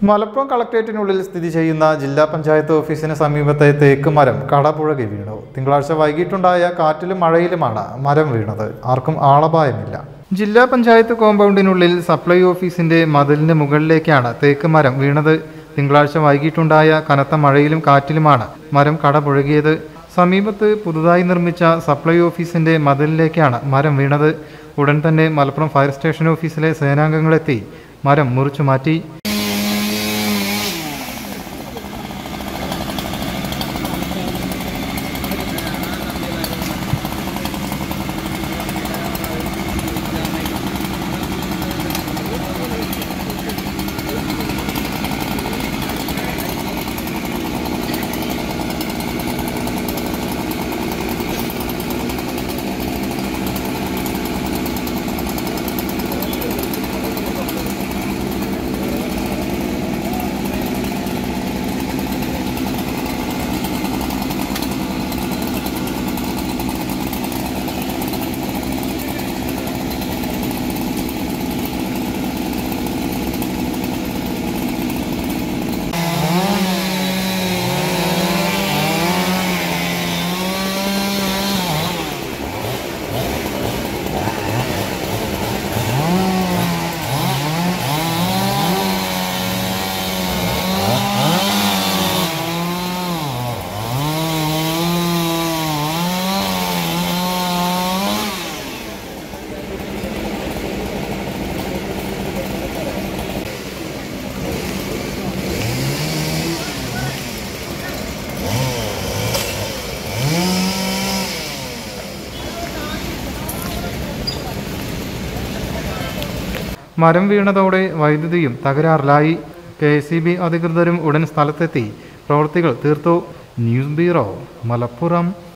മലപ്പുറം കളക്ട്രേറ്റിനുള്ളിൽ സ്ഥിതി ചെയ്യുന്ന ജില്ലാ പഞ്ചായത്ത് ഓഫീസിന് സമീപത്തെ തേക്ക് മരം കടപുഴകി വീണു തിങ്കളാഴ്ച വൈകിട്ടുണ്ടായ കാറ്റിലും മഴയിലുമാണ് മരം വീണത് ആർക്കും ആളപായമില്ല ജില്ലാ പഞ്ചായത്ത് കോമ്പൗണ്ടിനുള്ളിൽ സപ്ലൈ ഓഫീസിന്റെ മതിലിന് മുകളിലേക്കാണ് തേക്ക് മരം വീണത് തിങ്കളാഴ്ച വൈകിട്ടുണ്ടായ കനത്ത മഴയിലും കാറ്റിലുമാണ് മരം കടപുഴകിയത് സമീപത്ത് പുതുതായി നിർമ്മിച്ച സപ്ലൈ ഓഫീസിന്റെ മതിലിലേക്കാണ് മരം വീണത് ഉടൻ തന്നെ മലപ്പുറം ഫയർ സ്റ്റേഷൻ ഓഫീസിലെ സേനാംഗങ്ങളെത്തി മരം മുറിച്ചു മാറ്റി മരം വീണതോടെ വൈദ്യുതിയും തകരാറിലായി കെ സി ബി അധികൃതരും ഉടൻ സ്ഥലത്തെത്തി പ്രവൃത്തികൾ തീർത്തു ന്യൂസ് ബ്യൂറോ മലപ്പുറം